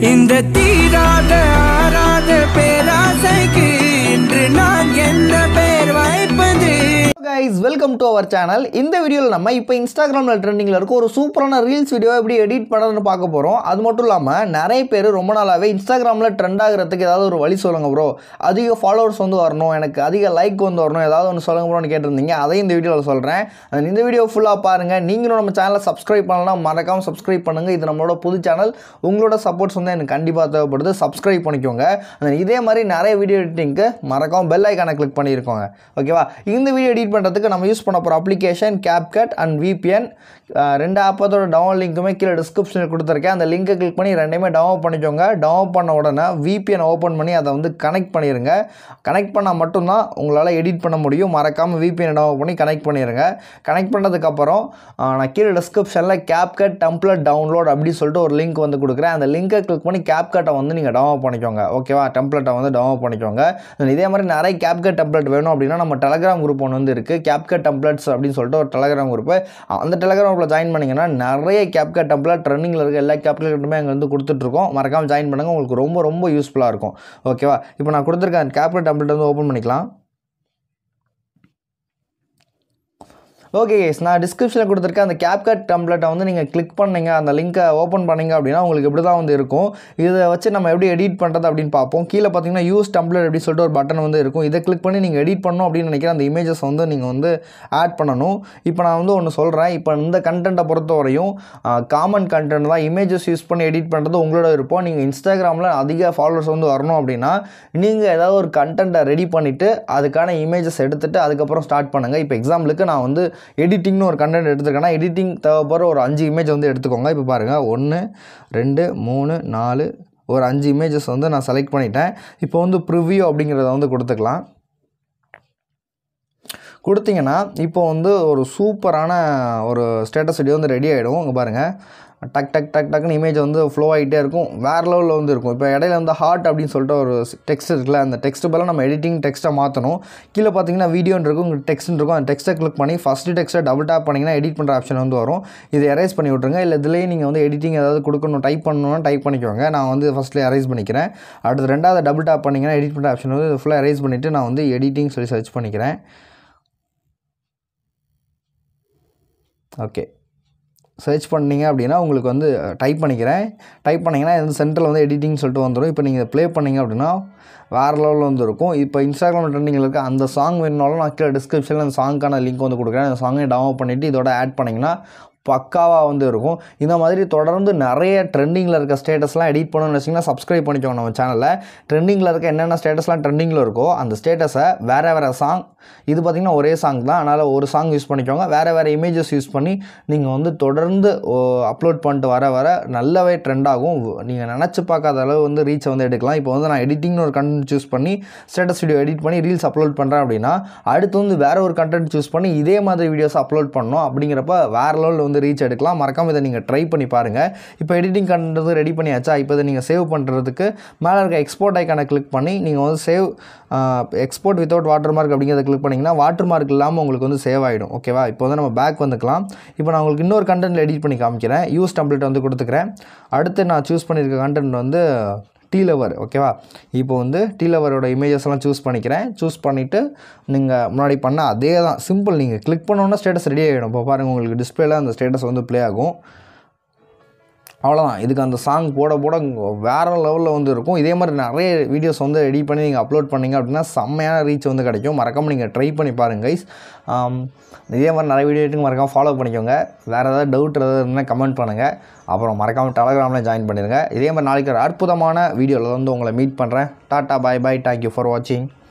இந்த தீராத ஆறாத பேராசைக்கு இன்று நான் என்ன பேர் வைப்பது guys welcome to our channel இந்த வீடியோவில் நம்ம இப்போ இன்ஸ்டாகிராமில் ட்ரெண்டிங்கில் இருக்க ஒரு சூப்பரான ரீல்ஸ் வீடியோ எப்படி எடிட் பண்ணுறதுன்னு பார்க்க போகிறோம் அது மட்டும் இல்லாமல் நிறைய பேர் ரொம்ப நாளாகவே இன்ஸ்டாகிராமில் ட்ரெண்ட் ஆகிறதுக்கு ஏதாவது ஒரு வழி சொல்லுங்க ப்ரோ அதிக ஃபாலோவர்ஸ் வந்து வரணும் எனக்கு அதிக லைக் வந்து வரணும் ஏதாவது ஒன்று சொல்லுங்க ப்ரோன்னு கேட்டிருந்தீங்க அதையும் இந்த வீடியோவில் சொல்கிறேன் And இந்த வீடியோ ஃபுல்லாக பாருங்கள் நீங்களும் நம்ம சேனலை சப்ஸ்கிரைப் பண்ணலாம் மறக்காமல் சப்ஸ்கிரைப் பண்ணுங்கள் இது நம்மளோட புது சேனல் உங்களோட சப்போர்ட்ஸ் வந்து எனக்கு கண்டிப்பாக தேவைப்படுது சப்ஸ்கிரைப் பண்ணிக்கோங்க And இதே மாதிரி நிறைய வீடியோ எடிட்டிங்க்கு மறக்காம பெல் ஐக்கானை கிளிக் பண்ணியிருக்கோங்க ஓகேவா இந்த வீடியோ எடிட் பண்ணுறதுக்கு நம்ம யூஸ் பண்ண போகிற அப்ளிகேஷன் கேப்கட் அண்ட் விபிஎன் ரெண்டு ஆப்பத்தோட டவுன்லோட் லிங்க்குமே கீழே டிஸ்கிரிப்ஷனில் கொடுத்துருக்கேன் அந்த லிங்கை கிளிக் பண்ணி ரெண்டையுமே டவுன்லோட் பண்ணிக்கோங்க டவுன்லோட் பண்ண உடனே விபிஎன் ஓப்பன் பண்ணி அதை வந்து கனெக்ட் பண்ணிடுங்க கனெக்ட் பண்ணால் மட்டும்தான் உங்களால் எடிட் பண்ண முடியும் மறக்காமல் விபிஎன் டவுன்லோட் பண்ணி கனெக்ட் பண்ணிடுங்க கனெக்ட் பண்ணதுக்கப்புறம் நான் கீழே டிஸ்கிரிப்ஷனில் கேப்கட் டெம்ப்ளேட் டவுன்லோட் அப்படின்னு சொல்லிட்டு ஒரு லிங்க் வந்து கொடுக்குறேன் அந்த லிங்கை கிளிக் பண்ணி கேப்கட்டை வந்து நீங்கள் டவுன்லோட் பண்ணிக்கோங்க ஓகேவா டெம்ப்ளேட்டை வந்து டவுன்லோட் பண்ணிக்கோங்க இதே மாதிரி நிறைய கேப்கட் டெம்ப்ளேட் வேணும் அப்படின்னா நம்ம டெலகிராம் குரூப் ஒன்று வந்து இருக்குது கேப்கட் டெம்ப்ளேட்ஸ் அப்படின்னு சொல்லிட்டு ஒரு டெலகிராம் குரூப்பு அந்த டெலகிராம் குரூப்பில் ஜாயின் பண்ணிங்கன்னா நிறைய கேப்கட் டெம்ப்ளேட் ரன்னிங்கில் இருக்க எல்லா கேப்கட்டுமே அங்கே வந்து கொடுத்துட்ருக்கோம் மறக்காமல் ஜாயின் பண்ணுங்கள் உங்களுக்கு ரொம்ப ரொம்ப யூஸ்ஃபுல்லாக இருக்கும் ஓகேவா இப்போ நான் கொடுத்துருக்க அந்த கேப்கட் டெம்ப்ளேட் வந்து ஓப்பன் பண்ணிக்கலாம் ஓகே கேஸ் நான் டிஸ்கிரிப்ஷனில் கொடுத்துருக்க அந்த கேப்கட் டெம்ப்ளேட்டை வந்து நீங்கள் கிளிக் பண்ணீங்க அந்த லிங்க்கை ஓப்பன் பண்ணீங்க அப்படின்னா உங்களுக்கு இப்படி தான் வந்து இருக்கும் இதை வச்சு நம்ம எப்படி எடிட் பண்ணுறது அப்படின்னு பார்ப்போம் கீழே பார்த்தீங்கன்னா யூஸ் டெம்ப்ளேட் அப்படின்னு சொல்லிட்டு ஒரு பட்டன் வந்து இருக்கும் இதை கிளிக் பண்ணி நீங்கள் எடிட் பண்ணணும் அப்படின்னு நினைக்கிற அந்த இமேஜஸ் வந்து நீங்கள் வந்து ஆட் பண்ணணும் இப்போ நான் வந்து ஒன்று சொல்கிறேன் இப்போ இந்த கண்டென்ட்டை பொறுத்த வரையும் காமன் கண்டென்ட் தான் இமேஜஸ் யூஸ் பண்ணி எடிட் பண்ணுறது உங்களோட விருப்பம் நீங்கள் இன்ஸ்டாகிராமில் அதிக ஃபாலோவர்ஸ் வந்து வரணும் அப்படின்னா நீங்கள் ஏதாவது ஒரு கண்டென்ட்டை ரெடி பண்ணிவிட்டு அதுக்கான இமேஜஸ் எடுத்துகிட்டு அதுக்கப்புறம் ஸ்டார்ட் பண்ணுங்கள் இப்போ எக்ஸாம்பிளுக்கு நான் வந்து எடிட்டிங்னு ஒரு கண்டென்ட் எடுத்துருக்கேன்னா எடிட்டிங் தேவைப்படுற ஒரு அஞ்சு இமேஜ் வந்து எடுத்துக்கோங்க இப்போ பாருங்கள் ஒன்று ரெண்டு மூணு நாலு ஒரு அஞ்சு இமேஜஸ் வந்து நான் செலக்ட் பண்ணிட்டேன் இப்போ வந்து ப்ரிவ்யூ அப்படிங்கிறத வந்து கொடுத்துக்கலாம் கொடுத்தீங்கன்னா இப்போ வந்து ஒரு சூப்பரான ஒரு ஸ்டேட்டஸ் வீடியோ வந்து ரெடி ஆகிடும் இங்கே பாருங்கள் டக் டக் டக் டக்குன்னு இமேஜ் வந்து ஃப்ளோ ஆகிட்டே இருக்கும் வேறு லெவலில் வந்து இருக்கும் இப்போ இடையில வந்து ஹார்ட் அப்படின்னு சொல்லிட்டு ஒரு டெக்ஸ்ட் இருக்குல்ல அந்த டெக்ஸ்ட் பதிலாக நம்ம எடிட்டிங் டெக்ஸ்ட்டை மாற்றணும் கீழே பார்த்தீங்கன்னா வீடியோன்னு இருக்கும் உங்களுக்கு டெக்ஸ்ட் இருக்கும் அந்த டெக்ஸ்ட்டை கிளிக் பண்ணி ஃபஸ்ட்டு டெக்ஸ்ட்டை டபுள் டேப் பண்ணிங்கன்னா எடிட் பண்ணுற ஆப்ஷன் வந்து வரும் இது எரேஸ் பண்ணி விட்ருங்க இல்லை இதுலேயே நீங்கள் வந்து எடிட்டிங் ஏதாவது கொடுக்கணும் டைப் பண்ணணும்னா டைப் பண்ணிக்கோங்க நான் வந்து ஃபஸ்ட்டில் எரேஸ் பண்ணிக்கிறேன் அடுத்து ரெண்டாவது டபுள் டேப் பண்ணிங்கன்னா எடிட் பண்ணுற ஆப்ஷன் வந்து ஃபுல்லாக எரேஸ் பண்ணிவிட்டு நான் வந்து எடிட்டிங் சொல்லி சர்ச் பண்ணிக்கிறேன் ஓகே சர்ச் பண்ணீங்க அப்படின்னா உங்களுக்கு வந்து டைப் பண்ணிக்கிறேன் டைப் பண்ணிங்கன்னா இது வந்து சென்டரில் வந்து எடிட்டிங் சொல்லிட்டு வந்துடும் இப்போ நீங்கள் ப்ளே பண்ணீங்க அப்படின்னா வேறு லெவலில் வந்து இருக்கும் இப்போ இன்ஸ்டாகிராம் ட்ரெண்டிங்கில் இருக்க அந்த சாங் வேணுனாலும் நான் கீழே டிஸ்கிரிப்ஷனில் அந்த சாங்க்கான லிங்க் வந்து கொடுக்குறேன் அந்த சாங்கை டவுன்லோட் பண்ணிவிட்டு இதோட ஆட் பண்ணிங்கன்னா பக்காவாக வந்து இருக்கும் இந்த மாதிரி தொடர்ந்து நிறைய ட்ரெண்டிங்கில் இருக்க ஸ்டேட்டஸ்லாம் எடிட் பண்ணணும்னு வச்சிங்கன்னா சப்ஸ்கிரைப் பண்ணிக்கோங்க நம்ம சேனலில் ட்ரெண்டிங்கில் இருக்க என்னென்ன ஸ்டேட்டஸ்லாம் ட்ரெண்டிங்கில் இருக்கோ அந்த ஸ்டேட்டஸை வேறு வேறு சாங் இது பார்த்திங்கன்னா ஒரே சாங் தான் அதனால் ஒரு சாங் யூஸ் பண்ணிக்கோங்க வேறு வேறு இமேஜஸ் யூஸ் பண்ணி நீங்கள் வந்து தொடர்ந்து அப்லோட் பண்ணிட்டு வர வர நல்லாவே ட்ரெண்ட் ஆகும் நீங்கள் நினச்சி பார்க்காத அளவு வந்து ரீச்சை வந்து எடுக்கலாம் இப்போ வந்து நான் எடிட்டிங்னு ஒரு கண்டென்ட் சூஸ் பண்ணி ஸ்டேட்டஸ் வீடியோ எடிட் பண்ணி ரீல்ஸ் அப்லோட் பண்ணுறேன் அப்படின்னா அடுத்து வந்து வேறு ஒரு கண்டென்ட் சூஸ் பண்ணி இதே மாதிரி வீடியோஸ் அப்லோட் பண்ணணும் அப்படிங்கிறப்ப வேறு லெவலில் வந்து ரீச் எடுக்கலாம் மறக்காமல் இதை நீங்கள் ட்ரை பண்ணி பாருங்கள் இப்போ எடிட்டிங் கண்டென்ட் வந்து ரெடி பண்ணியாச்சா இப்போ இதை நீங்கள் சேவ் பண்ணுறதுக்கு மேலே இருக்க எக்ஸ்போர்ட் ஐக்கானை கிளிக் பண்ணி நீங்கள் வந்து save export without watermark அப்படிங்கிறத கிளிக் பண்ணிங்கன்னா வாட்டர் மார்க் இல்லாமல் உங்களுக்கு வந்து சேவ் ஆகிடும் ஓகேவா இப்போ வந்து நம்ம பேக் வந்துக்கலாம் இப்போ நான் உங்களுக்கு இன்னொரு கண்டென்ட் எடிட் பண்ணி காமிக்கிறேன் யூஸ் டெம்ப்ளேட் வந்து கொடுத்துக்கிறேன் அடுத்து நான் சூஸ் பண்ணியிருக்க கண்டென்ட் வந்து டீ லவர் ஓகேவா இப்போ வந்து டீ லவரோட இமேஜஸ்லாம் சூஸ் பண்ணிக்கிறேன் சூஸ் பண்ணிவிட்டு நீங்கள் முன்னாடி பண்ண அதே தான் சிம்பிள் நீங்கள் கிளிக் பண்ணோன்னா ஸ்டேட்டஸ் ரெடி ஆகிடும் இப்போ பாருங்கள் உங்களுக்கு டிஸ்பிளேல அந்த ஸ்டேட்டஸ் வந்து ப்ளே ஆகும் அவ்வளோதான் இதுக்கு அந்த சாங் போட போட வேறு லெவலில் வந்து இருக்கும் இதே மாதிரி நிறைய வீடியோஸ் வந்து ரெடி பண்ணி நீங்கள் அப்லோட் பண்ணிங்க அப்படின்னா செம்மையான ரீச் வந்து கிடைக்கும் மறக்காமல் நீங்கள் ட்ரை பண்ணி பாருங்கள் கைஸ் இதே மாதிரி நிறைய வீடியோ எடுத்து மறக்காமல் ஃபாலோ பண்ணிக்கோங்க வேறு ஏதாவது டவுட் ஏதாவது இருந்தால் கமெண்ட் பண்ணுங்கள் அப்புறம் மறக்காமல் டெலகிராமில் ஜாயின் பண்ணிடுங்க இதே மாதிரி நாளைக்கு ஒரு அற்புதமான வீடியோவில் வந்து உங்களை மீட் பண்ணுறேன் tata bye bye thank you for வாட்சிங்